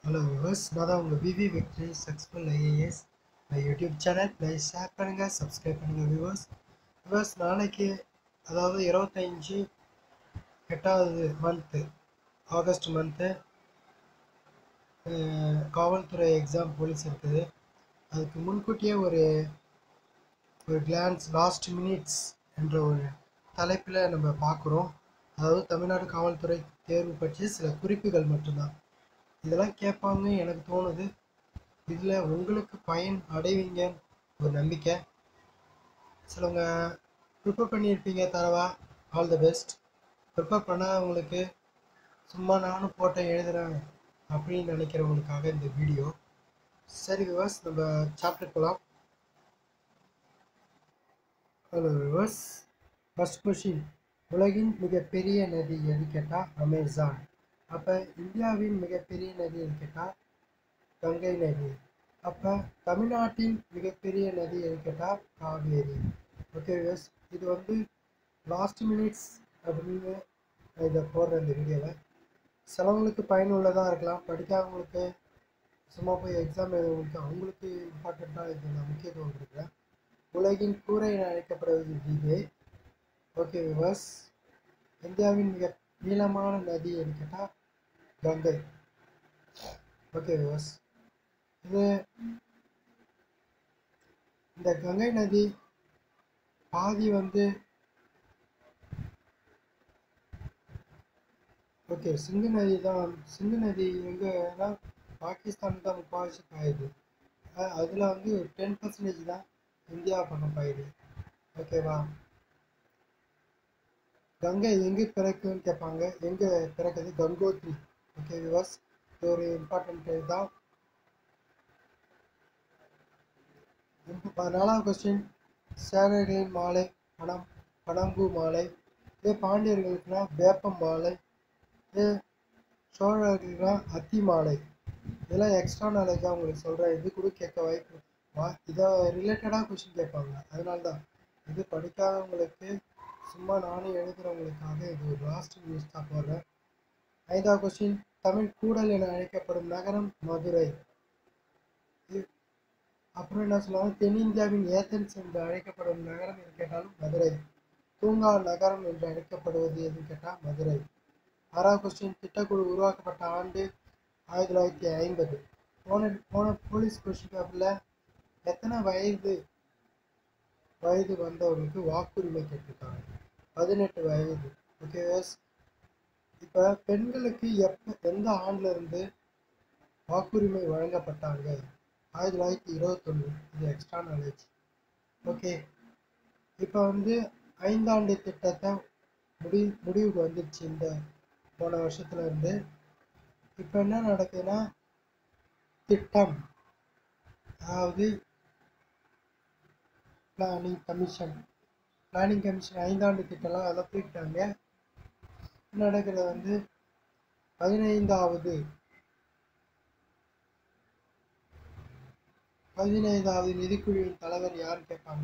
hello viewers நான் தான் உங்கள் விவி விக்டரி சக்ஸஸ்ஃபுல் ஐஏஎஸ் நான் யூடியூப் சேனல் ப்ளீஸ் ஷேர் பண்ணுங்கள் சப்ஸ்கிரைப் பண்ணுங்கள் விவர்ஸ் விவர்ஸ் நாளைக்கு அதாவது இருபத்தஞ்சி எட்டாவது மந்த்து ஆகஸ்ட் மந்த்து காவல்துறை எக்ஸாம் போலீஸ் இருக்குது அதுக்கு முன்கூட்டியே ஒரு ஒரு கிளான்ஸ் லாஸ்ட் மினிட்ஸ் என்ற ஒரு தலைப்பில் நம்ம பார்க்குறோம் அதாவது தமிழ்நாடு காவல்துறை தேர்வு பற்றிய சில குறிப்புகள் மட்டும்தான் இதெல்லாம் கேட்பாங்க எனக்கு தோணுது இதில் உங்களுக்கு பயன் அடைவீங்கன்னு ஒரு நம்பிக்கை சிலவங்க ப்ரிப்பேர் பண்ணியிருப்பீங்க தரவா ஆல் த பெஸ்ட் ப்ரிப்பேர் பண்ணாதவங்களுக்கு சும்மா நானும் போட்டேன் எழுதுறேன் அப்படின்னு நினைக்கிறவங்களுக்காக இந்த வீடியோ சரி விவாஸ் நம்ம சாப்டர் போகலாம் ஹலோ விவாஸ் ஃபர்ஸ்ட் கொஷின் உலகின் மிகப்பெரிய நதி எது கேட்டால் அமேசான் அப்போ இந்தியாவின் மிகப்பெரிய நதி எது கேட்டால் கங்கை நதி அப்போ தமிழ்நாட்டின் மிகப்பெரிய நதி எது கேட்டால் காவேரி ஓகே விவாஸ் இது வந்து லாஸ்ட் மினிட்ஸ் அப்படின்னு நான் இதை போடுறேன் இந்த வீடியோவை சிலவங்களுக்கு பயனுள்ளதாக இருக்கலாம் படிக்காதவங்களுக்கு சும்மா போய் எக்ஸாம் எழுதவங்களுக்கு அவங்களுக்கு இம்பார்ட்டண்ட்டாக இது நான் முக்கியத்துவம் கொடுக்குறேன் உலகின் கூரை என அழைக்கப்படுவது இது ஓகே விவர்ஸ் இந்தியாவின் மிக நீளமான நதி எது கேட்டால் கங்கை ஓகே விவர்ஸ் இது இந்த கங்கை நதி பாதி வந்து ஓகே சிந்து நதி தான் சிந்து நதி எங்கன்னா பாகிஸ்தான் தான் முக்கால்வாசி பாயுது அதில் வந்து டென் பர்சன்டேஜ் தான் இந்தியா பக்கம் பாயுது ஓகேவா கங்கை எங்கே பிறக்குன்னு கேட்பாங்க எங்கே பிறக்குது கங்கோத்ரி ஓகே விவாஸ் இது ஒரு இம்பார்ட்டன்ட் தான் நாலாவது கொஸ்டின் சேரர்களின் மாலை பணம் பனம்பூ மாலை இதே பாண்டியர்களுக்குனா வேப்பம் மாலை இதே சோழர்களுக்குனா அத்தி மாலை இதெல்லாம் எக்ஸ்ட்ரா நாலேஜாக உங்களுக்கு சொல்கிறேன் இது கூட கேட்க வாய்ப்பு வா இதை ரிலேட்டடாக கொஷின் கேட்பாங்க அதனால தான் இது படிக்காதவங்களுக்கு சும்மா நானும் எழுதுகிறவங்களுக்காக இது ஒரு லாஸ்ட் நியூஸ் தான் போடுறேன் ஐந்தாவது கொஸ்டின் தமிழ் கூடல் என அழைக்கப்படும் நகரம் மதுரை அப்புறம் என்ன சொல்லுவாங்க தென்னிந்தியாவின் ஏத்தன்ஸ் என்று அழைக்கப்படும் நகரம் எது கேட்டாலும் மதுரை தூங்கா நகரம் என்று அழைக்கப்படுவது எது கேட்டால் மதுரை ஆறாவது கொஸ்டின் திட்டக்குழு உருவாக்கப்பட்ட ஆண்டு ஆயிரத்தி தொள்ளாயிரத்தி ஐம்பது போன போன போலீஸ் கொஸ்டின் பேப்பரில் எத்தனை வயது வயது வந்தவர்களுக்கு வாக்குரிமை கேட்டிருக்காங்க பதினெட்டு வயது ஓகே இப்போ பெண்களுக்கு எப்போ எந்த ஆண்டில் இருந்து வாக்குரிமை வழங்கப்பட்டாங்க ஆயிரத்தி தொள்ளாயிரத்தி இருபத்தொன்று இது எக்ஸ்ட்ரா நாலேஜ் ஓகே இப்போ வந்து ஐந்தாண்டு திட்டத்தை முடி முடிவுக்கு வந்துடுச்சு இந்த போன வருஷத்துல இருந்து இப்போ என்ன நடக்குதுன்னா திட்டம் அதாவது பிளானிங் கமிஷன் பிளானிங் கமிஷன் ஐந்தாண்டு திட்டம்லாம் அதெல்லாம் போயிட்டாங்க நடக்கிறது வந்து பதினைந்தாவது பதினைந்தாவது நிதிக்குழுவின் தலைவர் யாருன்னு கேட்பாங்க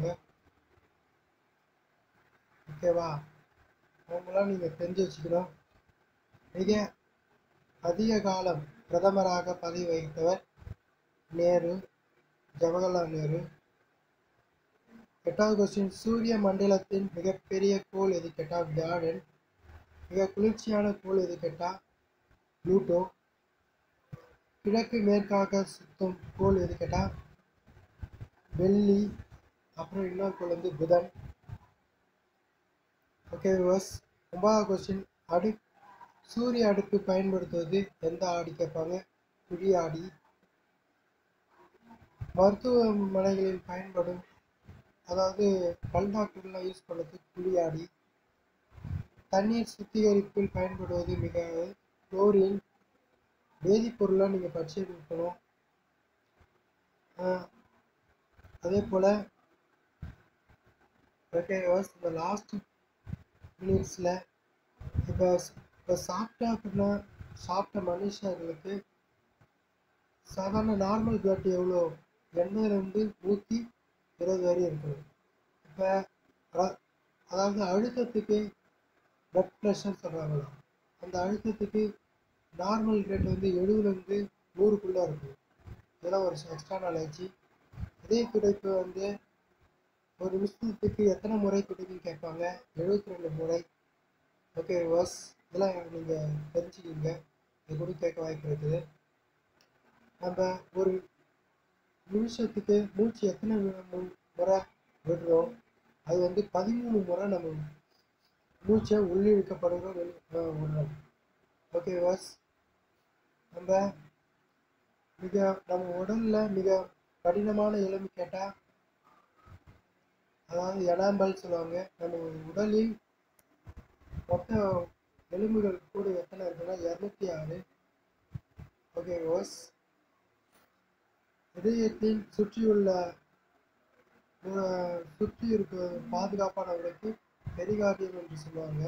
ஓகேவா அவங்களாம் நீங்கள் தெரிஞ்சு வச்சுக்கணும் மிக அதிக காலம் பிரதமராக பதவி வகித்தவர் நேரு ஜவஹர்லால் நேரு எட்டாவது கொஸ்டின் சூரிய மண்டலத்தின் மிகப்பெரிய கோள் எது கேட்டால் வியாழன் மிக குளிர்ச்சியான கோள் எது கேட்டால் ப்ளூட்டோ கிழக்கு மேற்காக சுத்தும் கோள் எது கேட்டால் வெள்ளி அப்புறம் இன்னொரு கோள் வந்து புதன் ஓகே விவர்ஸ் ஒன்பதாவது கொஸ்டின் அடு சூரிய அடுப்பு பயன்படுத்துவது எந்த ஆடி கேட்பாங்க குழி ஆடி மருத்துவமனைகளில் பயன்படும் அதாவது பல் டாக்டர்லாம் யூஸ் பண்ணுறது குழியாடி தண்ணீர் சுத்திகரிப்பில் பயன்படுவது மிக குளோரின் வேதிப்பொருளாக நீங்கள் படிச்சிருக்கணும் அதே போல் ஓகே இந்த லாஸ்ட் மினிட்ஸில் இப்போ இப்போ சாப்பிட்டா அப்படின்னா சாப்பிட்ட மனுஷர்களுக்கு சாதாரண நார்மல் பிளட் எவ்வளோ எண்பதுலேருந்து நூற்றி இருபது வரையும் இருக்கணும் இப்போ அதாவது அழுத்தத்துக்கு பிளட் ப்ரெஷர் சொல்கிறாங்களா அந்த அழுத்தத்துக்கு நார்மல் ரேட் வந்து எழுபதுலேருந்து நூறுக்குள்ளே இருக்கும் இதெல்லாம் ஒரு எக்ஸ்ட்ரா நாலேஜ் இதய துடைப்பு வந்து ஒரு நிமிஷத்துக்கு எத்தனை முறை துடிக்குன்னு கேட்பாங்க எழுபத்தி ரெண்டு முறை ஓகே வாஸ் இதெல்லாம் நீங்கள் தெரிஞ்சுக்கிங்க இது கூட கேட்க வாய்ப்பு இருக்குது நம்ம ஒரு நிமிஷத்துக்கு மூச்சு எத்தனை மு- மு- முறை விடுறோம் அது வந்து பதிமூணு முறை நம்ம மூச்சை உள்ளிழுக்கப்படுகிறோம் வெளி அஹ் விடுறோம் ஓகே வாஸ் நம்ம மிக நம்ம உடல்ல மிக கடினமான எலும்பு கேட்டால் அதாவது எனாம்பல் சொல்லுவாங்க நம்ம உடலில் மொத்த எலும்புகள் கூட எத்தனை இருக்குன்னா இரநூத்தி ஆறு ஓகே ரோஸ் இதயத்தில் சுற்றியுள்ள அஹ், சுற்றி இருக்க பாதுகாப்பான உடைக்கு பெரிகார்டியம் என்று சொல்லுவாங்க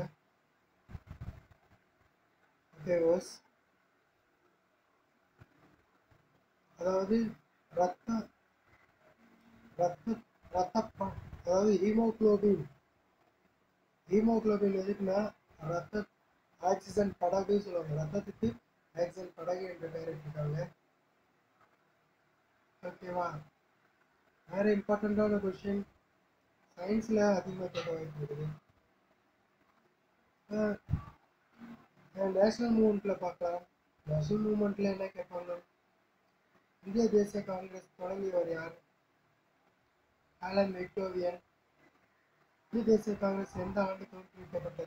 ஓகே ரோஸ் அதாவது ரத்த ரத்த ரத்த ப- அதாவது ஹீமோகுளோபின் ஹீமோகுளோபின் எதுக்குன்னா ரத்த ஆக்சிஜன் படகு சொல்லுவாங்க ரத்தத்துக்கு ஆக்சிஜன் படகு என்ற பெயர் இருக்காங்க ஓகேவா வேற இம்பார்ட்டண்ட்டான கொஸ்டின் சயின்ஸில் அதிகமாக கேட்க வாய்ப்பு இருக்குது நேஷனல் மூமெண்ட்டில் பார்க்கலாம் நேஷனல் மூமெண்ட்டில் என்ன கேட்பாங்க இந்திய தேசிய காங்கிரஸ் தொடங்கியவர் யார் ஆலன் மெக்டோவியன் இந்திய தேசிய காங்கிரஸ் எந்த ஆண்டு தோற்றுவிக்கப்பட்டது